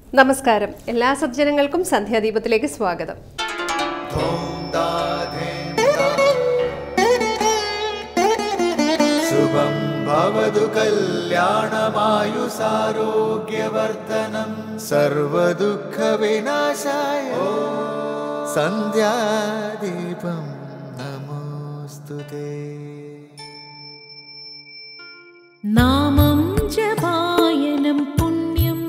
നമസ്കാരം എല്ലാ സജ്ജനങ്ങൾക്കും സന്ധ്യാദീപത്തിലേക്ക് സ്വാഗതം ശുഭം ഭവതു കല്യാണമായുസാരോഗ്യവർദ്ധനം സർവദുഃഖവിനാശായ സന്ധ്യാദീപം നമോസ്തുതേ നാമം ജപായനം പുണ്യം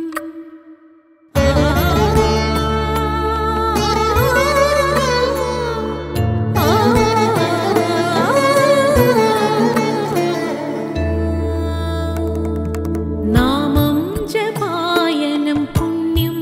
നാമം ജപായനം പുണ്യം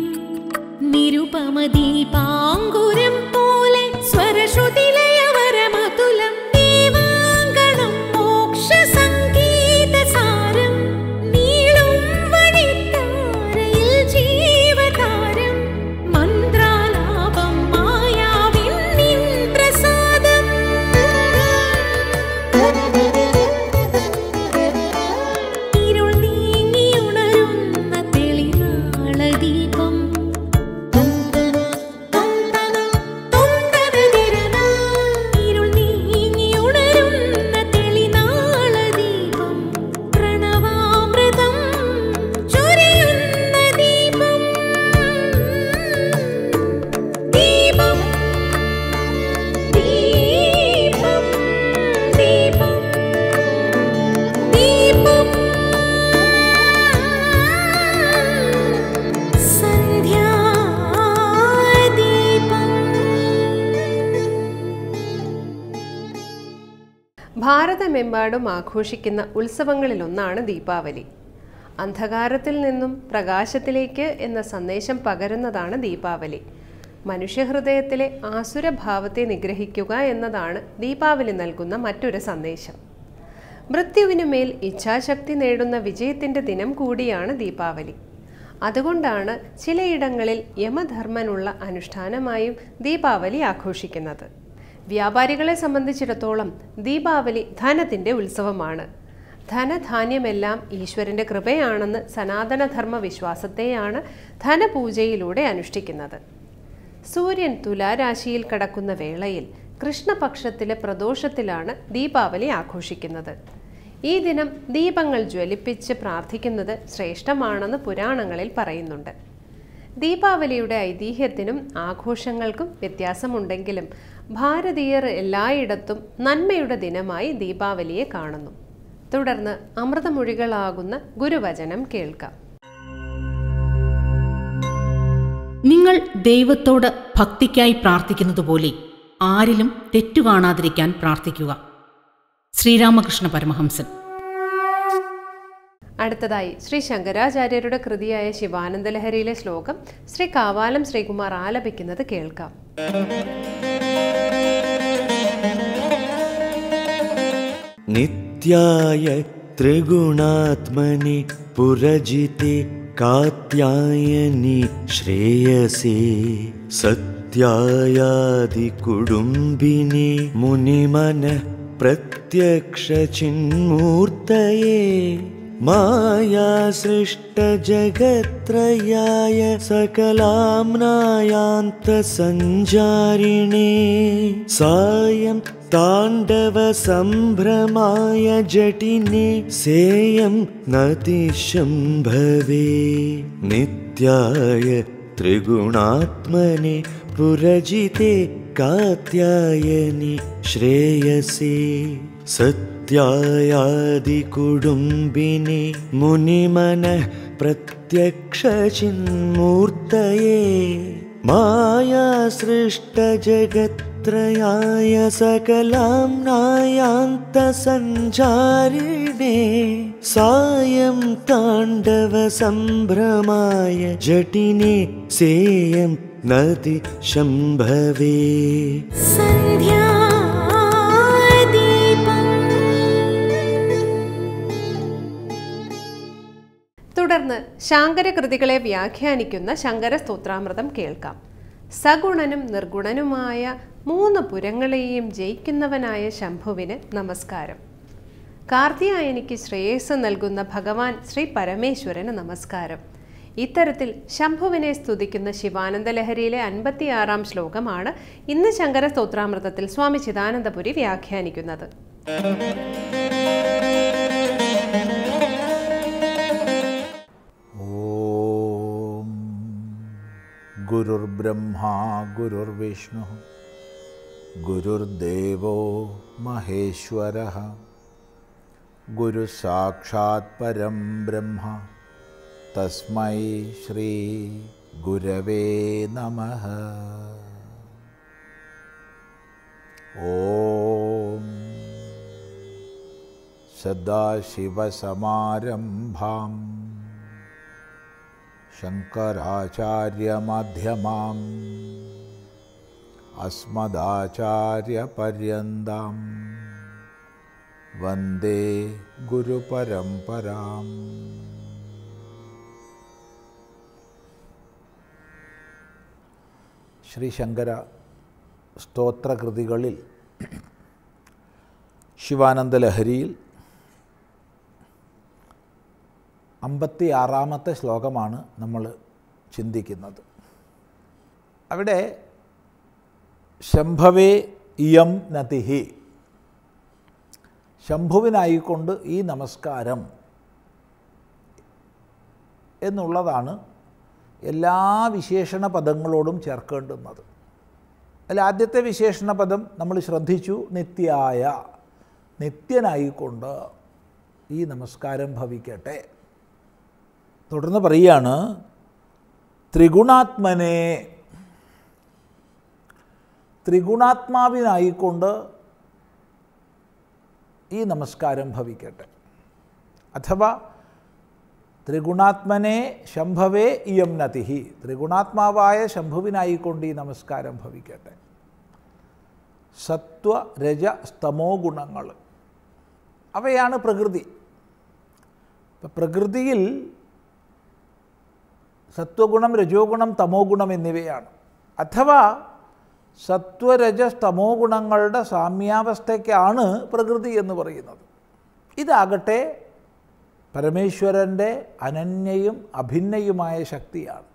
നിരുപമദീപാങ്കുരം പോലെ സ്വരശ്രുതിലയവരമതുലം ദീവാങ്കണം മോക്ഷസംഗീതസാരം നീളും വഴിത്താരയിൽ ജീവതാരം മന്ത്രാലാപം മായാവിൻ നിൻ പ്രസാദം ഇരുൾ നീങ്ങിയുണരുന്ന തെളിനാളദീപം ഇരുൾ നീങ്ങിയുണരുന്ന തെളിനാളദീപം പ്രണവാമൃതം ചൊരിയുന്ന ദീപം ദീപം ദീപം ദീപം ദീപം സന്ധ്യാദീപം ഭാരതമെമ്പാടും ആഘോഷിക്കുന്ന ഉത്സവങ്ങളിലൊന്നാണ് ദീപാവലി അന്ധകാരത്തിൽ നിന്നും പ്രകാശത്തിലേക്ക് എന്ന സന്ദേശം പകരുന്നതാണ് ദീപാവലി മനുഷ്യഹൃദയത്തിലെ ആസുരഭാവത്തെ നിഗ്രഹിക്കുക എന്നതാണ് ദീപാവലി നൽകുന്ന മറ്റൊരു സന്ദേശം മൃത്യുവിനു മേൽ ഇച്ഛാശക്തി നേടുന്ന വിജയത്തിൻ്റെ ദിനം കൂടിയാണ് ദീപാവലി അതുകൊണ്ടാണ് ചിലയിടങ്ങളിൽ യമധർമ്മനുള്ള അനുഷ്ഠാനമായും ദീപാവലി ആഘോഷിക്കുന്നത് വ്യാപാരികളെ സംബന്ധിച്ചിടത്തോളം ദീപാവലി ധനത്തിൻ്റെ ഉത്സവമാണ് ധനധാന്യമെല്ലാം ഈശ്വരൻ്റെ കൃപയാണെന്ന് സനാതനധർമ്മ വിശ്വാസത്തെയാണ് ധനപൂജയിലൂടെ അനുഷ്ഠിക്കുന്നത് സൂര്യൻ തുലാരാശിയിൽ കടക്കുന്ന വേളയിൽ കൃഷ്ണപക്ഷത്തിലെ പ്രദോഷത്തിലാണ് ദീപാവലി ആഘോഷിക്കുന്നത് ഈ ദിനം ദീപങ്ങൾ ജ്വലിപ്പിച്ച് പ്രാർത്ഥിക്കുന്നത് ശ്രേഷ്ഠമാണെന്ന് പുരാണങ്ങളിൽ പറയുന്നുണ്ട് ദീപാവലിയുടെ ഐതിഹ്യത്തിനും ആഘോഷങ്ങൾക്കും വ്യത്യാസമുണ്ടെങ്കിലും ഭാരതീയർ എല്ലായിടത്തും നന്മയുടെ ദിനമായി ദീപാവലിയെ കാണുന്നു തുടർന്ന് അമൃതമൊഴികളാകുന്ന ഗുരുവചനം കേൾക്കാം നിങ്ങൾ ദൈവത്തോട് ഭക്തിക്കായി പ്രാർത്ഥിക്കുന്നതുപോലെ ആരിലും തെറ്റു കാണാതിരിക്കാൻ പ്രാർത്ഥിക്കുക ശ്രീരാമകൃഷ്ണ പരമഹംസൻ അടുത്തതായി ശ്രീ ശങ്കരാചാര്യരുടെ കൃതിയായ ശിവാനന്ദലഹരിയിലെ ശ്ലോകം ശ്രീ കാവാലം ശ്രീകുമാർ ആലപിക്കുന്നത് കേൾക്കാം नित्याय त्रिगुणात्मनि पुरजिते कात्यायनि श्रेयसे सत्यायादिकुटुम्बिनि मुनिमनः प्रत्यक्षचिन्मूर्तये मायासृष्टजगत्त्रयाय सकलाम्नायान्तसञ्जारिणे सायं ताण्डवसम्भ्रमाय जटिने सेयं नतिशम्भवे नित्याय त्रिगुणात्मने पुरजिते कात्यायनि श्रेयसे सत्यायादिकुटुम्बिनि मुनिमनः प्रत्यक्षचिन्मूर्तये मायासृष्टजगत्त्रयाय सकलाम्नायान्तसञ्चारिणे सायं ताण्डवसम्भ्रमाय जटिने सेयं नति शम्भवे തുടർന്ന് ശാങ്കര കൃതികളെ വ്യാഖ്യാനിക്കുന്ന ശങ്കര സ്തോത്രാമൃതം കേൾക്കാം സഗുണനും നിർഗുണനുമായ മൂന്ന് പുരങ്ങളെയും ജയിക്കുന്നവനായ ശംഭുവിന് നമസ്കാരം കാർത്തിയായനിക്ക് ശ്രേയസ് നൽകുന്ന ഭഗവാൻ ശ്രീ പരമേശ്വരന് നമസ്കാരം ഇത്തരത്തിൽ ശംഭുവിനെ സ്തുതിക്കുന്ന ശിവാനന്ദ ലഹരിയിലെ അൻപത്തിയാറാം ശ്ലോകമാണ് ഇന്ന് ശങ്കര സ്തോത്രാമൃതത്തിൽ സ്വാമി ചിദാനന്ദപുരി വ്യാഖ്യാനിക്കുന്നത് ॐ गुरुर्ब्रह्मा गुरुर्विष्णुः गुरुर्देवो महेश्वरः गुरुसाक्षात् परं ब्रह्म तस्मै श्रीगुरवे नमः ॐ सदाशिवसमारम्भाम् शङ्कराचार्यमध्यमाम् अस्मदाचार्यपर्यन्तां वन्दे गुरुपरम्पराम् ശ്രീശങ്കര സ്തോത്രകൃതികളിൽ ശിവാനന്ദ ലഹരിയിൽ അമ്പത്തി ആറാമത്തെ ശ്ലോകമാണ് നമ്മൾ ചിന്തിക്കുന്നത് അവിടെ ശംഭവേ ഇയം നതിഹി ശംഭുവിനായിക്കൊണ്ട് ഈ നമസ്കാരം എന്നുള്ളതാണ് എല്ലാ വിശേഷണ പദങ്ങളോടും ചേർക്കേണ്ടുന്നത് അതിൽ ആദ്യത്തെ വിശേഷണ പദം നമ്മൾ ശ്രദ്ധിച്ചു നിത്യായ നിത്യനായിക്കൊണ്ട് ഈ നമസ്കാരം ഭവിക്കട്ടെ തുടർന്ന് പറയുകയാണ് ത്രിഗുണാത്മനെ ത്രിഗുണാത്മാവിനായിക്കൊണ്ട് ഈ നമസ്കാരം ഭവിക്കട്ടെ അഥവാ ത്രിഗുണാത്മനെ ശംഭവേ ഇയം നതിഹി ത്രിഗുണാത്മാവായ ശംഭുവിനായിക്കൊണ്ട് ഈ നമസ്കാരം ഭവിക്കട്ടെ സത്വ രജ സ്തമോ ഗുണങ്ങൾ അവയാണ് പ്രകൃതി ഇപ്പം പ്രകൃതിയിൽ സത്വഗുണം രജോ ഗുണം തമോ ഗുണം എന്നിവയാണ് അഥവാ സത്വരജ തമോ ഗുണങ്ങളുടെ സാമ്യാവസ്ഥയ്ക്കാണ് പ്രകൃതി എന്ന് പറയുന്നത് ഇതാകട്ടെ പരമേശ്വരൻ്റെ അനന്യയും അഭിന്നയുമായ ശക്തിയാണ്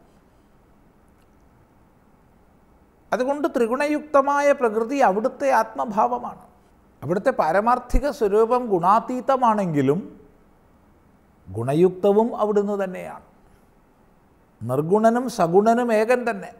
അതുകൊണ്ട് ത്രിഗുണയുക്തമായ പ്രകൃതി അവിടുത്തെ ആത്മഭാവമാണ് അവിടുത്തെ പാരമാർത്ഥിക സ്വരൂപം ഗുണാതീതമാണെങ്കിലും ഗുണയുക്തവും അവിടുന്ന് തന്നെയാണ് നിർഗുണനും സഗുണനും ഏകൻ തന്നെ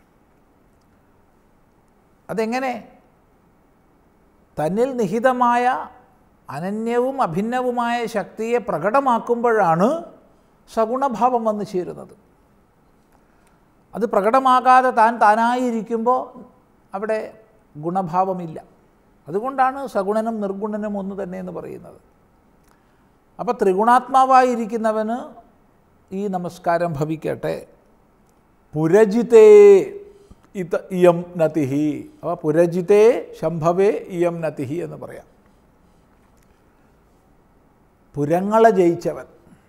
അതെങ്ങനെ തന്നിൽ നിഹിതമായ അനന്യവും അഭിന്നവുമായ ശക്തിയെ പ്രകടമാക്കുമ്പോഴാണ് സഗുണഭാവം വന്നു ചേരുന്നത് അത് പ്രകടമാകാതെ താൻ താനായിരിക്കുമ്പോൾ അവിടെ ഗുണഭാവമില്ല അതുകൊണ്ടാണ് സഗുണനും നിർഗുണനും ഒന്ന് തന്നെ എന്ന് പറയുന്നത് അപ്പോൾ ത്രിഗുണാത്മാവായിരിക്കുന്നവന് ഈ നമസ്കാരം ഭവിക്കട്ടെ പുരജിതേ ഇത് ഇയം നതിഹി അപ്പോൾ പുരജിതേ ശംഭവേ ഇയം നതിഹി എന്ന് പറയാം പുരങ്ങളെ ജയിച്ചവൻ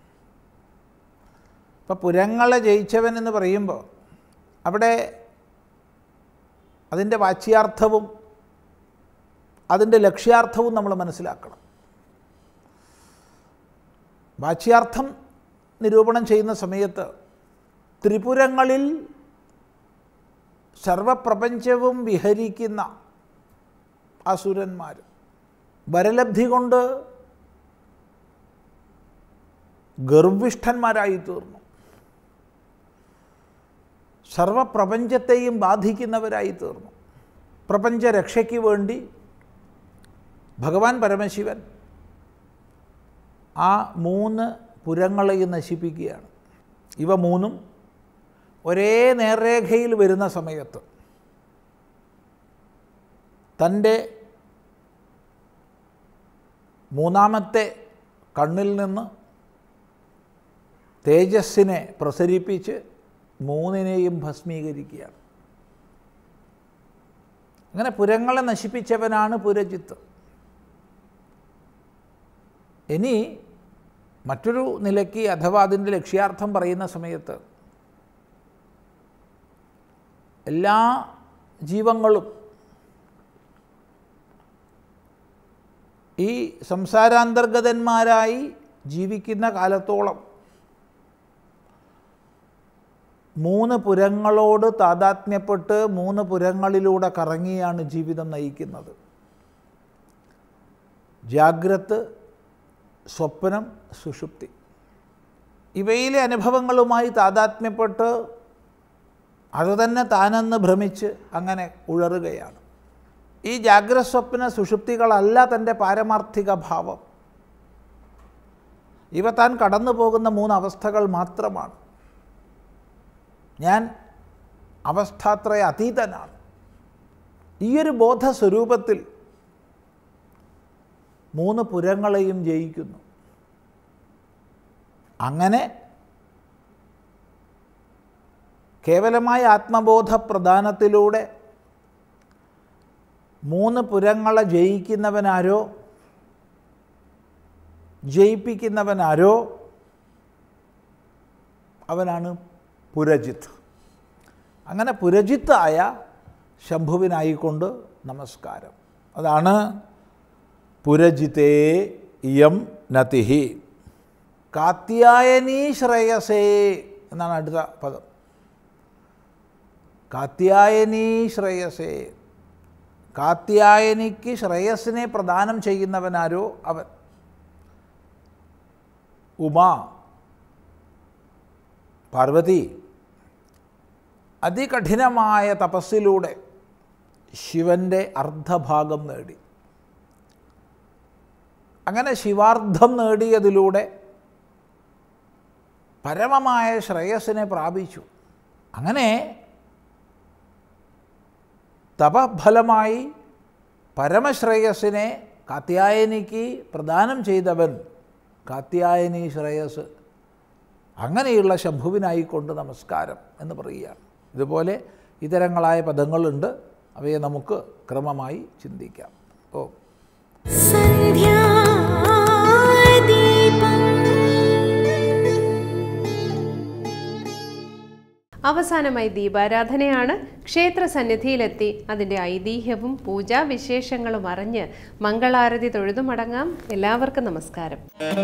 ഇപ്പം പുരങ്ങളെ ജയിച്ചവൻ എന്ന് പറയുമ്പോൾ അവിടെ അതിൻ്റെ വാച്യാർത്ഥവും അതിൻ്റെ ലക്ഷ്യാർത്ഥവും നമ്മൾ മനസ്സിലാക്കണം വാച്യാർത്ഥം നിരൂപണം ചെയ്യുന്ന സമയത്ത് ത്രിപുരങ്ങളിൽ സർവപ്രപഞ്ചവും വിഹരിക്കുന്ന അസുരന്മാർ വരലബ്ധി കൊണ്ട് ഗർവിഷ്ഠന്മാരായി തീർന്നു സർവപ്രപഞ്ചത്തെയും ബാധിക്കുന്നവരായി തീർന്നു പ്രപഞ്ചരക്ഷയ്ക്ക് വേണ്ടി ഭഗവാൻ പരമശിവൻ ആ മൂന്ന് പുരങ്ങളെയും നശിപ്പിക്കുകയാണ് ഇവ മൂന്നും ഒരേ നേർരേഖയിൽ വരുന്ന സമയത്ത് തൻ്റെ മൂന്നാമത്തെ കണ്ണിൽ നിന്ന് തേജസ്സിനെ പ്രസരിപ്പിച്ച് മൂന്നിനെയും ഭസ്മീകരിക്കുകയാണ് അങ്ങനെ പുരങ്ങളെ നശിപ്പിച്ചവനാണ് പുരജിത്ത് ഇനി മറ്റൊരു നിലയ്ക്ക് അഥവാ അതിൻ്റെ ലക്ഷ്യാർത്ഥം പറയുന്ന സമയത്ത് എല്ലാ ജീവങ്ങളും ഈ സംസാരാന്തർഗതന്മാരായി ജീവിക്കുന്ന കാലത്തോളം മൂന്ന് പുരങ്ങളോട് താതാത്മ്യപ്പെട്ട് മൂന്ന് പുരങ്ങളിലൂടെ കറങ്ങിയാണ് ജീവിതം നയിക്കുന്നത് ജാഗ്രത് സ്വപ്നം സുഷുപ്തി ഇവയിലെ അനുഭവങ്ങളുമായി താതാത്മ്യപ്പെട്ട് അതുതന്നെ താനെന്ന് ഭ്രമിച്ച് അങ്ങനെ ഉഴറുകയാണ് ഈ ജാഗ്രത സ്വപ്ന സുഷുപ്തികളല്ല തൻ്റെ പാരമാർത്ഥിക ഭാവം ഇവ താൻ കടന്നു പോകുന്ന മൂന്ന് അവസ്ഥകൾ മാത്രമാണ് ഞാൻ അവസ്ഥാത്രയ അതീതനാണ് ഈയൊരു ബോധസ്വരൂപത്തിൽ മൂന്ന് പുരങ്ങളെയും ജയിക്കുന്നു അങ്ങനെ കേവലമായ ആത്മബോധ പ്രദാനത്തിലൂടെ മൂന്ന് പുരങ്ങളെ ജയിക്കുന്നവനാരോ ജയിപ്പിക്കുന്നവനാരോ അവനാണ് പുരജിത്ത് അങ്ങനെ പുരജിത്തായ ശംഭുവിനായിക്കൊണ്ട് നമസ്കാരം അതാണ് പുരജിതേ ഇയം നതിഹി കാത്യായനീ ശ്രേയസേ എന്നാണ് അടുത്ത പദം കാത്യായനീ ശ്രേയസേ കാത്യായനിക്ക് ശ്രേയസ്സിനെ പ്രദാനം ചെയ്യുന്നവനാരോ അവൻ ഉമാ പാർവതി അതികഠിനമായ തപസ്സിലൂടെ ശിവൻ്റെ അർദ്ധഭാഗം നേടി അങ്ങനെ ശിവാർദ്ധം നേടിയതിലൂടെ പരമമായ ശ്രേയസ്സിനെ പ്രാപിച്ചു അങ്ങനെ തപഫലമായി പരമശ്രേയസ്സിനെ കാത്യായനിക്ക് പ്രദാനം ചെയ്തവൻ കാത്യായനി ശ്രേയസ് അങ്ങനെയുള്ള ശംഭുവിനായിക്കൊണ്ട് നമസ്കാരം എന്ന് പറയുകയാണ് ഇതുപോലെ ഇതരങ്ങളായ പദങ്ങളുണ്ട് അവയെ നമുക്ക് ക്രമമായി ചിന്തിക്കാം ഓ അവസാനമായി ദീപാരാധനയാണ് ക്ഷേത്ര സന്നിധിയിലെത്തി അതിൻ്റെ ഐതിഹ്യവും പൂജാവിശേഷങ്ങളും അറിഞ്ഞ് മംഗളാരതി തൊഴുതുമടങ്ങാം എല്ലാവർക്കും നമസ്കാരം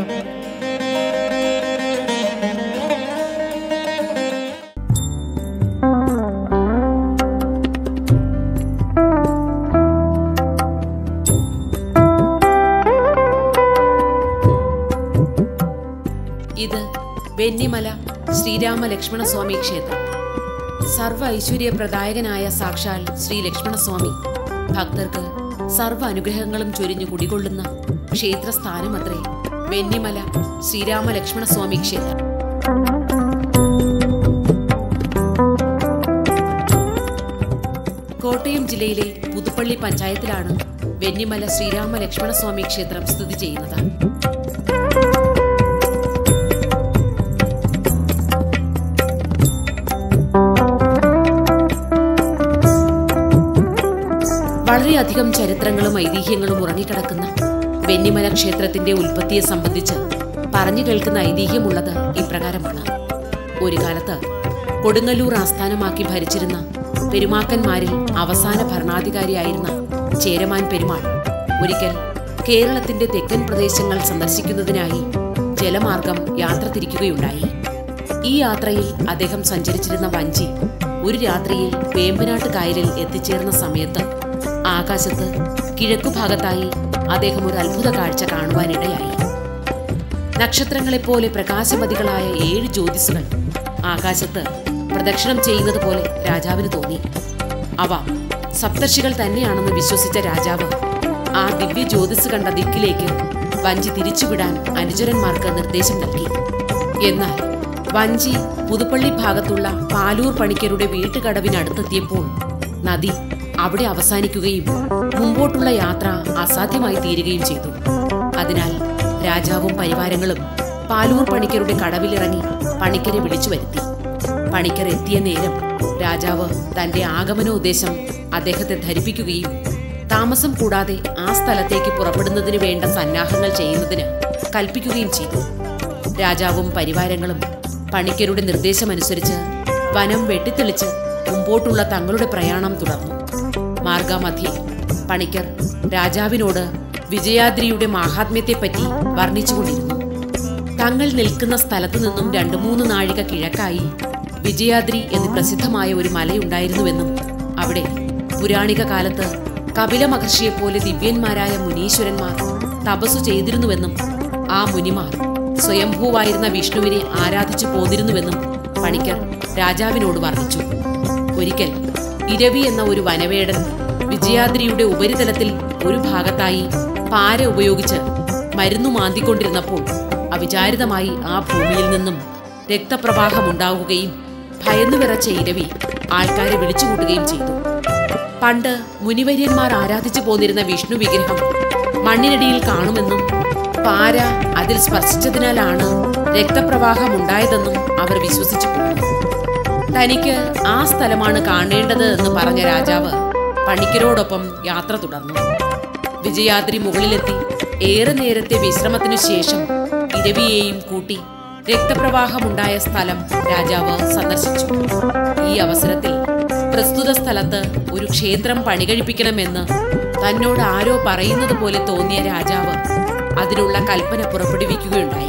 ഇത് വെന്നിമല ശ്രീരാമ ലക്ഷ്മണസ്വാമി ക്ഷേത്രം സർവ ഐശ്വര്യപ്രദായകനായ സാക്ഷാൽ ശ്രീ ലക്ഷ്മണസ്വാമി ഭക്തർക്ക് സർവ അനുഗ്രഹങ്ങളും ചൊരിഞ്ഞു കുടികൊള്ളുന്ന ക്ഷേത്രസ്ഥാനമത്രേ വെന്നിമല ശ്രീരാമ ലക്ഷ്മണസ്വാമി ക്ഷേത്രം കോട്ടയം ജില്ലയിലെ പുതുപ്പള്ളി പഞ്ചായത്തിലാണ് വെന്നിമല ശ്രീരാമ ലക്ഷ്മണസ്വാമി ക്ഷേത്രം സ്ഥിതി ചെയ്യുന്നത് വളരെയധികം ചരിത്രങ്ങളും ഐതിഹ്യങ്ങളും ഉറങ്ങിക്കിടക്കുന്ന വെന്നിമല ക്ഷേത്രത്തിന്റെ ഉൽപ്പത്തിയെ സംബന്ധിച്ച് പറഞ്ഞു കേൾക്കുന്ന ഐതിഹ്യമുള്ളത് ഇപ്രകാരമാണ് ഒരു കാലത്ത് കൊടുങ്ങല്ലൂർ ആസ്ഥാനമാക്കി ഭരിച്ചിരുന്ന പെരുമാക്കന്മാരിൽ അവസാന ഭരണാധികാരിയായിരുന്ന ചേരമാൻ പെരുമാൾ ഒരിക്കൽ കേരളത്തിന്റെ തെക്കൻ പ്രദേശങ്ങൾ സന്ദർശിക്കുന്നതിനായി ജലമാർഗം യാത്ര തിരിക്കുകയുണ്ടായി ഈ യാത്രയിൽ അദ്ദേഹം സഞ്ചരിച്ചിരുന്ന വഞ്ചി ഒരു രാത്രിയിൽ വേമ്പനാട്ട് കായലിൽ എത്തിച്ചേർന്ന സമയത്ത് ആകാശത്ത് കിഴക്കുഭാഗത്തായി അദ്ദേഹം ഒരു അത്ഭുത കാഴ്ച കാണുവാനിടയായി നക്ഷത്രങ്ങളെപ്പോലെ പ്രകാശമതികളായ ഏഴ് ജ്യോതിസുകൾ ആകാശത്ത് പ്രദക്ഷിണം ചെയ്യുന്നത് പോലെ രാജാവിന് തോന്നി അവ സപ്തർഷികൾ തന്നെയാണെന്ന് വിശ്വസിച്ച രാജാവ് ആ ദിവ്യ ജ്യോതിസ് കണ്ട ദിക്കിലേക്ക് വഞ്ചി തിരിച്ചുവിടാൻ അനുചരന്മാർക്ക് നിർദ്ദേശം നൽകി എന്നാൽ വഞ്ചി പുതുപ്പള്ളി ഭാഗത്തുള്ള പാലൂർ പണിക്കരുടെ വീട്ടുകടവിനടുത്തെത്തിയപ്പോൾ നദി അവിടെ അവസാനിക്കുകയും മുമ്പോട്ടുള്ള യാത്ര അസാധ്യമായി തീരുകയും ചെയ്തു അതിനാൽ രാജാവും പരിവാരങ്ങളും പാലൂർ പണിക്കരുടെ കടവിലിറങ്ങി പണിക്കരെ വിളിച്ചു വരുത്തി പണിക്കർ എത്തിയ നേരം രാജാവ് തന്റെ ആഗമനോദ്ദേശം അദ്ദേഹത്തെ ധരിപ്പിക്കുകയും താമസം കൂടാതെ ആ സ്ഥലത്തേക്ക് പുറപ്പെടുന്നതിന് വേണ്ട സന്നാഹങ്ങൾ ചെയ്യുന്നതിന് കൽപ്പിക്കുകയും ചെയ്തു രാജാവും പരിവാരങ്ങളും പണിക്കരുടെ നിർദ്ദേശമനുസരിച്ച് വനം വെട്ടിത്തെളിച്ച് മുമ്പോട്ടുള്ള തങ്ങളുടെ പ്രയാണം തുടർന്നു മാർഗമധ്യേ പണിക്കർ രാജാവിനോട് വിജയാദ്രിയുടെ മാഹാത്മ്യത്തെപ്പറ്റി വർണ്ണിച്ചുകൊണ്ടിരുന്നു തങ്ങൾ നിൽക്കുന്ന സ്ഥലത്തു നിന്നും രണ്ടു മൂന്ന് നാഴിക കിഴക്കായി വിജയാദ്രി എന്ന് പ്രസിദ്ധമായ ഒരു മലയുണ്ടായിരുന്നുവെന്നും അവിടെ പുരാണിക കാലത്ത് കപില മഹർഷിയെപ്പോലെ ദിവ്യന്മാരായ മുനീശ്വരന്മാർ തപസ്സു ചെയ്തിരുന്നുവെന്നും ആ മുനിമാർ സ്വയംഭൂവായിരുന്ന വിഷ്ണുവിനെ ആരാധിച്ചു പോന്നിരുന്നുവെന്നും പണിക്കർ രാജാവിനോട് വർണ്ണിച്ചു ഒരിക്കൽ ഇരവി എന്ന ഒരു വനവേടൻ വിജയാദ്രിയുടെ ഉപരിതലത്തിൽ ഒരു ഭാഗത്തായി പാര ഉപയോഗിച്ച് മരുന്നു മാന്തിക്കൊണ്ടിരുന്നപ്പോൾ അവിചാരിതമായി ആ ഭൂമിയിൽ നിന്നും രക്തപ്രവാഹമുണ്ടാവുകയും ഭയന്നു വിറച്ച ഇരവി ആൾക്കാരെ വിളിച്ചുകൂട്ടുകയും ചെയ്തു പണ്ട് മുനിവര്യന്മാർ ആരാധിച്ചു പോന്നിരുന്ന വിഷ്ണു വിഗ്രഹം മണ്ണിനടിയിൽ കാണുമെന്നും പാര അതിൽ സ്പർശിച്ചതിനാലാണ് രക്തപ്രവാഹമുണ്ടായതെന്നും അവർ വിശ്വസിച്ചു പോന്നു തനിക്ക് ആ സ്ഥലമാണ് കാണേണ്ടത് എന്ന് പറഞ്ഞ രാജാവ് പണിക്കരോടൊപ്പം യാത്ര തുടർന്നു വിജയാദ്രി മുകളിലെത്തി ഏറെ നേരത്തെ വിശ്രമത്തിനു ശേഷം ഇരവിയെയും കൂട്ടി രക്തപ്രവാഹമുണ്ടായ സ്ഥലം രാജാവ് സന്ദർശിച്ചു ഈ അവസരത്തിൽ പ്രസ്തുത സ്ഥലത്ത് ഒരു ക്ഷേത്രം പണികഴിപ്പിക്കണമെന്ന് തന്നോട് ആരോ പറയുന്നത് പോലെ തോന്നിയ രാജാവ് അതിനുള്ള കൽപ്പന പുറപ്പെടുവിക്കുകയുണ്ടായി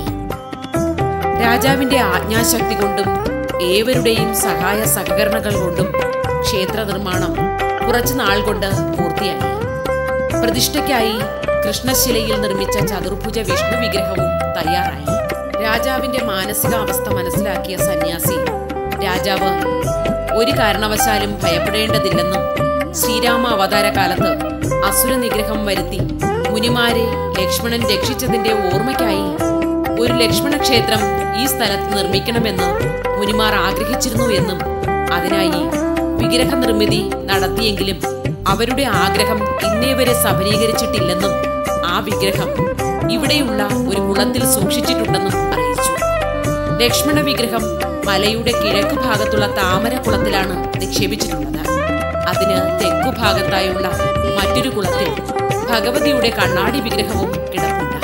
രാജാവിന്റെ ആജ്ഞാശക്തി കൊണ്ടും ഏവരുടെയും സഹായ സഹകരണങ്ങൾ കൊണ്ടും ക്ഷേത്ര നിർമ്മാണം കുറച്ചു നാൾ കൊണ്ട് പൂർത്തിയായി പ്രതിഷ്ഠയ്ക്കായി കൃഷ്ണശിലയിൽ നിർമ്മിച്ച ചതുർഭുജ വിഷ്ണു വിഗ്രഹവും തയ്യാറായി രാജാവിന്റെ മാനസികാവസ്ഥ മനസ്സിലാക്കിയ സന്യാസി രാജാവ് ഒരു കാരണവശാലും ഭയപ്പെടേണ്ടതില്ലെന്നും ശ്രീരാമ അവതാര കാലത്ത് അസുര നിഗ്രഹം വരുത്തി മുനിമാരെ ലക്ഷ്മണൻ രക്ഷിച്ചതിന്റെ ഓർമ്മയ്ക്കായി ഒരു ലക്ഷ്മണ ക്ഷേത്രം ഈ സ്ഥലത്ത് നിർമ്മിക്കണമെന്ന് മുനിമാർ ആഗ്രഹിച്ചിരുന്നു എന്നും അതിനായി വിഗ്രഹ നിർമ്മിതി നടത്തിയെങ്കിലും അവരുടെ ആഗ്രഹം ഇന്നേ വരെ സഫലീകരിച്ചിട്ടില്ലെന്നും ആ വിഗ്രഹം ഇവിടെയുള്ള ഒരു കുളത്തിൽ സൂക്ഷിച്ചിട്ടുണ്ടെന്നും അറിയിച്ചു ലക്ഷ്മണ വിഗ്രഹം മലയുടെ കിഴക്കു ഭാഗത്തുള്ള താമരക്കുളത്തിലാണ് നിക്ഷേപിച്ചിട്ടുള്ളത് അതിന് തെക്കു ഭാഗത്തായുള്ള മറ്റൊരു കുളത്തിൽ ഭഗവതിയുടെ കണ്ണാടി വിഗ്രഹവും കിടപ്പുണ്ട്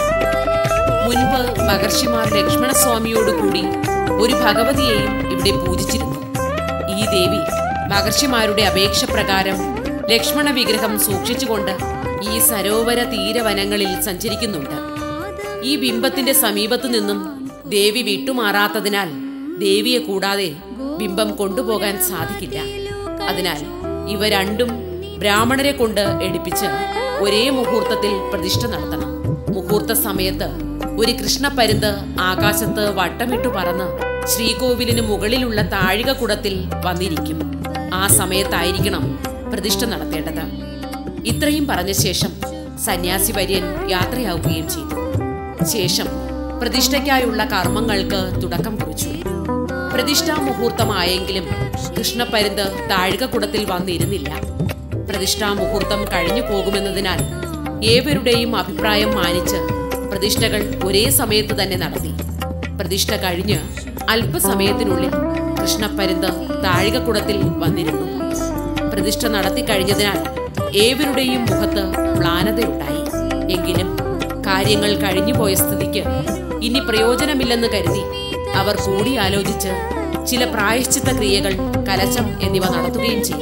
മുൻപ് മഹർഷിമാർ ലക്ഷ്മണസ്വാമിയോടുകൂടി ഒരു ഭഗവതിയെയും ഇവിടെ പൂജിച്ചിരുന്നു ഈ ദേവി മഹർഷിമാരുടെ അപേക്ഷ പ്രകാരം ലക്ഷ്മണ വിഗ്രഹം സൂക്ഷിച്ചുകൊണ്ട് ഈ സരോവര തീരവനങ്ങളിൽ സഞ്ചരിക്കുന്നുണ്ട് ഈ ബിംബത്തിന്റെ സമീപത്തു നിന്നും ദേവി വിട്ടുമാറാത്തതിനാൽ ദേവിയെ കൂടാതെ ബിംബം കൊണ്ടുപോകാൻ സാധിക്കില്ല അതിനാൽ ഇവ രണ്ടും ബ്രാഹ്മണരെ കൊണ്ട് എടുപ്പിച്ച് ഒരേ മുഹൂർത്തത്തിൽ പ്രതിഷ്ഠ നടത്തണം മുഹൂർത്ത സമയത്ത് ഒരു കൃഷ്ണപ്പരുന്ത് ആകാശത്ത് വട്ടമിട്ടു പറന്ന് ശ്രീകോവിലിന് മുകളിലുള്ള താഴികക്കുടത്തിൽ വന്നിരിക്കും ആ സമയത്തായിരിക്കണം പ്രതിഷ്ഠ നടത്തേണ്ടത് ഇത്രയും പറഞ്ഞ ശേഷം സന്യാസി വര്യൻ യാത്രയാവുകയും ചെയ്തു ശേഷം പ്രതിഷ്ഠയ്ക്കായുള്ള കർമ്മങ്ങൾക്ക് തുടക്കം കുറിച്ചു പ്രതിഷ്ഠാ മുഹൂർത്തമായെങ്കിലും കൃഷ്ണപ്പരുന്ത് താഴികക്കുടത്തിൽ വന്നിരുന്നില്ല പ്രതിഷ്ഠാ മുഹൂർത്തം കഴിഞ്ഞു പോകുമെന്നതിനാൽ ഏവരുടെയും അഭിപ്രായം മാനിച്ച് പ്രതിഷ്ഠകൾ ഒരേ സമയത്ത് തന്നെ നടത്തി പ്രതിഷ്ഠ കഴിഞ്ഞ് അല്പസമയത്തിനുള്ളിൽ കൃഷ്ണപ്പരുന്ത് താഴികക്കുടത്തിൽ വന്നിരുന്നു പ്രതിഷ്ഠ നടത്തി കഴിഞ്ഞതിനാൽ ഏവരുടെയും മുഖത്ത് മ്ലാനതയുണ്ടായി എങ്കിലും കാര്യങ്ങൾ കഴിഞ്ഞുപോയ സ്ഥിതിക്ക് ഇനി പ്രയോജനമില്ലെന്ന് കരുതി അവർ കൂടിയാലോചിച്ച് ചില പ്രായശ്ചിത്ത ക്രിയകൾ കലശം എന്നിവ നടത്തുകയും ചെയ്തു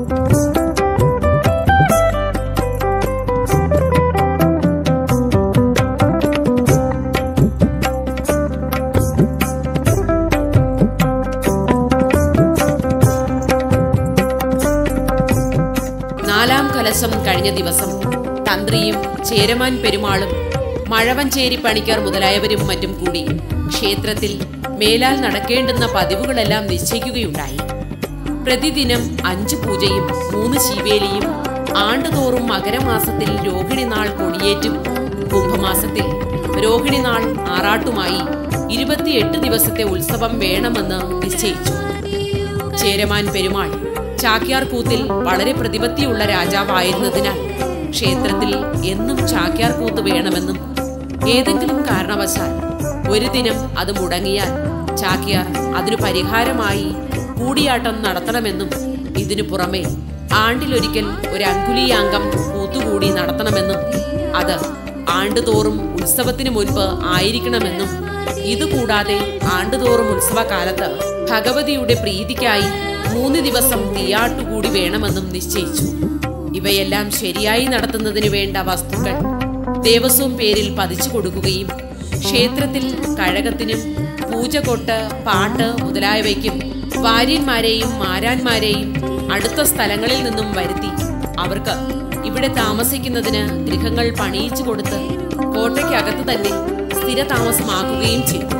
നാലാം കലശം കഴിഞ്ഞ ദിവസം തന്ത്രിയും ചേരമാൻ പെരുമാളും മഴവഞ്ചേരി പണിക്കർ മുതലായവരും മറ്റും കൂടി ക്ഷേത്രത്തിൽ മേലാൽ നടക്കേണ്ടുന്ന പതിവുകളെല്ലാം നിശ്ചയിക്കുകയുണ്ടായി പ്രതിദിനം അഞ്ചു പൂജയും മൂന്ന് ശീവേലിയും ആണ്ടുതോറും മകരമാസത്തിൽ രോഹിണി നാൾ കൊടിയേറ്റും കുംഭമാസത്തിൽ രോഹിണി നാൾ ആറാട്ടുമായി ഇരുപത്തിയെട്ട് ദിവസത്തെ ഉത്സവം വേണമെന്ന് നിശ്ചയിച്ചു ചേരമാൻ പെരുമാൾ ചാക്യാർ കൂത്തിൽ വളരെ പ്രതിപത്തിയുള്ള രാജാവായിരുന്നതിനാൽ ക്ഷേത്രത്തിൽ എന്നും ചാക്യാർ കൂത്ത് വേണമെന്നും ഏതെങ്കിലും കാരണവശാൽ ഒരു ദിനം അത് മുടങ്ങിയാൽ ചാക്യാർ അതിനു പരിഹാരമായി കൂടിയാട്ടം നടത്തണമെന്നും ഇതിനു പുറമെ ആണ്ടിലൊരിക്കൽ ഒരു അങ്കുലീയാങ്കം കൂത്തുകൂടി നടത്തണമെന്നും അത് ആണ്ടുതോറും ഉത്സവത്തിന് മുൻപ് ആയിരിക്കണമെന്നും ഇതുകൂടാതെ ആണ്ടുതോറും ഉത്സവകാലത്ത് ഭഗവതിയുടെ പ്രീതിക്കായി മൂന്ന് ദിവസം തീയാട്ടുകൂടി വേണമെന്നും നിശ്ചയിച്ചു ഇവയെല്ലാം ശരിയായി നടത്തുന്നതിന് വേണ്ട വസ്തുക്കൾ ദേവസ്വം പേരിൽ പതിച്ചു കൊടുക്കുകയും ക്ഷേത്രത്തിൽ കഴകത്തിനും പൂജകൊട്ട് പാട്ട് മുതലായവയ്ക്കും ഭാര്യന്മാരെയും മാരാന്മാരെയും അടുത്ത സ്ഥലങ്ങളിൽ നിന്നും വരുത്തി അവർക്ക് ഇവിടെ താമസിക്കുന്നതിന് ഗൃഹങ്ങൾ പണിയിച്ചു കൊടുത്ത് കോട്ടയ്ക്കകത്ത് തന്നെ സ്ഥിര താമസമാക്കുകയും ചെയ്തു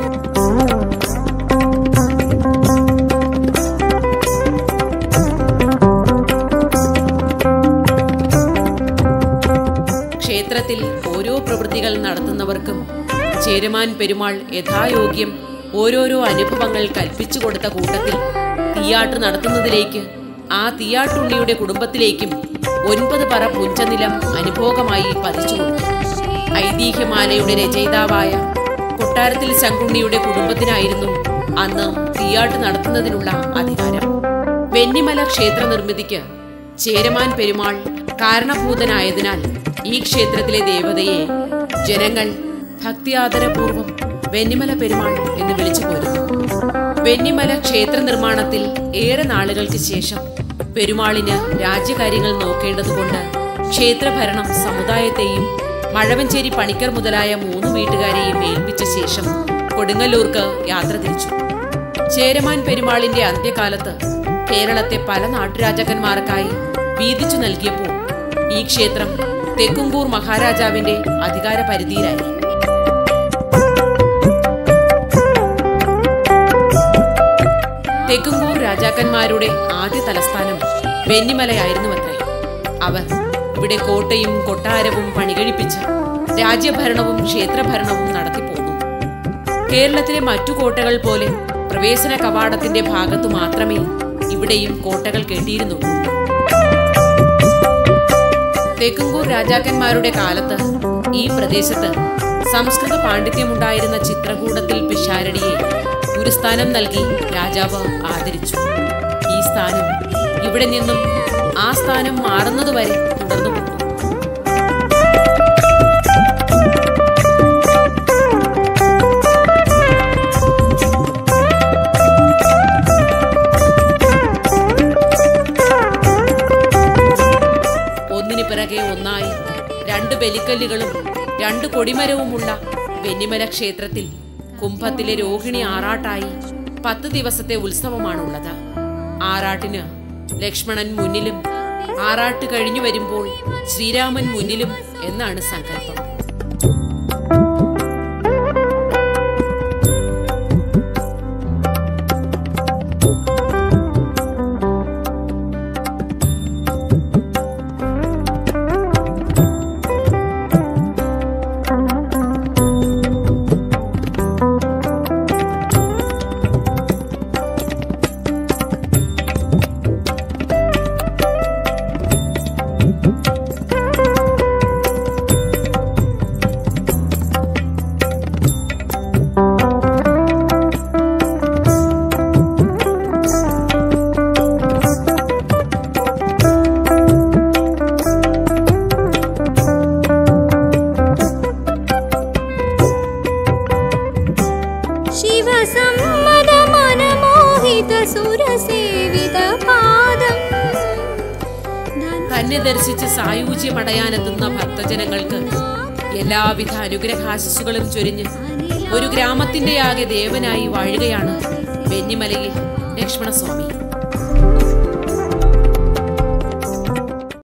ക്ഷേത്രത്തിൽ ഓരോ പ്രവൃത്തികൾ നടത്തുന്നവർക്കും ചേരമാൻ പെരുമാൾ യഥായോഗ്യം ഓരോരോ അനുഭവങ്ങൾ കൽപ്പിച്ചു കൊടുത്ത കൂട്ടത്തിൽ തീയാട്ട് നടത്തുന്നതിലേക്ക് ആ തീയാട്ടുണ്ണിയുടെ കുടുംബത്തിലേക്കും ഒൻപത് പറ പുഞ്ചനിലം അനുഭോഗമായി പതിച്ചു കൊടുത്തു ഐതിഹ്യമാലയുടെ രചയിതാവായ കൊട്ടാരത്തിൽ ശങ്കുണ്ണിയുടെ കുടുംബത്തിനായിരുന്നു അന്ന് തീയാട്ട് നടത്തുന്നതിനുള്ള അധികാരം വെന്നിമല ക്ഷേത്ര നിർമ്മിതിക്ക് ചേരമാൻ പെരുമാൾ കാരണഭൂതനായതിനാൽ ഈ ക്ഷേത്രത്തിലെ ദേവതയെ ജനങ്ങൾ ഭക്തിയാദരപൂർവം വെന്നിമല പെരുമാൾ എന്ന് വിളിച്ചു പോരുന്നു വെന്നിമല ക്ഷേത്ര നിർമ്മാണത്തിൽ ഏറെ നാളുകൾക്ക് ശേഷം പെരുമാളിന് രാജ്യകാര്യങ്ങൾ നോക്കേണ്ടതുകൊണ്ട് ക്ഷേത്രഭരണം സമുദായത്തെയും മഴവഞ്ചേരി പണിക്കർ മുതലായ മൂന്ന് വീട്ടുകാരെയും ഏൽപ്പിച്ച ശേഷം കൊടുങ്ങല്ലൂർക്ക് യാത്ര തിരിച്ചു ചേരമാൻ പെരുമാളിന്റെ അന്ത്യകാലത്ത് കേരളത്തെ പല നാട്ടുരാജാക്കന്മാർക്കായി വീതിച്ചു നൽകിയപ്പോൾ ഈ ക്ഷേത്രം തെക്കുംകൂർ മഹാരാജാവിന്റെ അധികാര പരിധിയിലായി തെക്കുംകൂർ രാജാക്കന്മാരുടെ ആദ്യ തലസ്ഥാനം വെന്നിമലയായിരുന്നുവത്രേ അവർ ഇവിടെ കോട്ടയും കൊട്ടാരവും പണികഴിപ്പിച്ച് രാജ്യഭരണവും ക്ഷേത്രഭരണവും നടത്തിപ്പോന്നു കേരളത്തിലെ മറ്റു കോട്ടകൾ പോലെ പ്രവേശന കവാടത്തിന്റെ ഭാഗത്തു മാത്രമേ ഇവിടെയും കോട്ടകൾ കെട്ടിയിരുന്നുള്ളൂ തെക്കുംകൂർ രാജാക്കന്മാരുടെ കാലത്ത് ഈ പ്രദേശത്ത് സംസ്കൃത പാണ്ഡിത്യമുണ്ടായിരുന്ന ചിത്രകൂടത്തിൽ പിഷാരടിയെ ഗുരുസ്ഥാനം നൽകി രാജാവ് ആദരിച്ചു ഈ സ്ഥാനം ഇവിടെ നിന്നും ആ സ്ഥാനം മാറുന്നതുവരെ തുടർന്നു പോന്നു ഒന്നിനു പിറകെ ഒന്നായി രണ്ട് ബലിക്കല്ലുകളും രണ്ട് കൊടിമരവുമുള്ള വെന്നിമല ക്ഷേത്രത്തിൽ കുംഭത്തിലെ രോഹിണി ആറാട്ടായി പത്ത് ദിവസത്തെ ഉത്സവമാണുള്ളത് ആറാട്ടിന് ലക്ഷ്മണൻ മുന്നിലും ആറാട്ട് കഴിഞ്ഞു വരുമ്പോൾ ശ്രീരാമൻ മുന്നിലും എന്നാണ് സങ്കല്പം शिवसम्मदमनमोहितसुरसेवितपादम् തന്നെ ദർശിച്ച് സായൂജ്യമടയാനെത്തുന്ന ഭക്തജനങ്ങൾക്ക് എല്ലാവിധ അനുഗ്രഹാശിസുകളും ചൊരിഞ്ഞ് ഒരു ഗ്രാമത്തിന്റെ ആകെ ദേവനായി വാഴുകയാണ് വെന്നിമലയിൽ ലക്ഷ്മണസ്വാമി